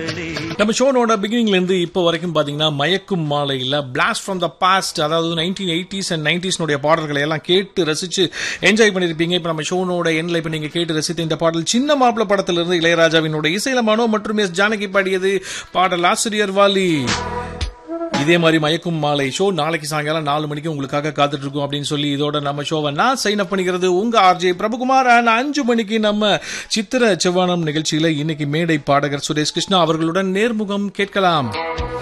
காதலே நம்ம ஷோனோட பிகினிங்ல இருந்து இப்போ வரைக்கும் பாத்தீங்கன்னா மயக்கும் மாலையில பிளாஸ்ட் ஃப்ரம் த பாஸ்ட் அதாவது நைன்டீன் எயிட்டிஸ் அண்ட் நைன்டிஸ்னுடைய பாடல்களை எல்லாம் கேட்டு ரசிச்சு என்ஜாய் பண்ணிருப்பீங்க இப்போ நம்ம ஷோனோட எண்ணில் இப்போ நீங்க கேட்டு ரசித்த இந்த பாடல் சின்ன மாப்பிள படத்திலிருந்து இளையராஜாவினுடைய இசையில மனோ மற்றும் எஸ் ஜானகி பாடியது பாடல் ஆசிரியர் வாலி இதே மாதிரி மயக்கும் மாலை ஷோ நாளைக்கு சாயங்காலம் நாலு மணிக்கு உங்களுக்காக காத்துட்டு இருக்கோம் அப்படின்னு சொல்லி இதோட நம்ம ஷோவை நான் சைன் அப் பண்ணிக்கிறது உங்க ஆர்ஜே பிரபுகுமார் and அஞ்சு மணிக்கு நம்ம சித்திர செவ்வானம் நிகழ்ச்சியில இன்னைக்கு மேடை பாடகர் சுரேஷ் கிருஷ்ணா அவர்களுடன் நேர்முகம் கேட்கலாம்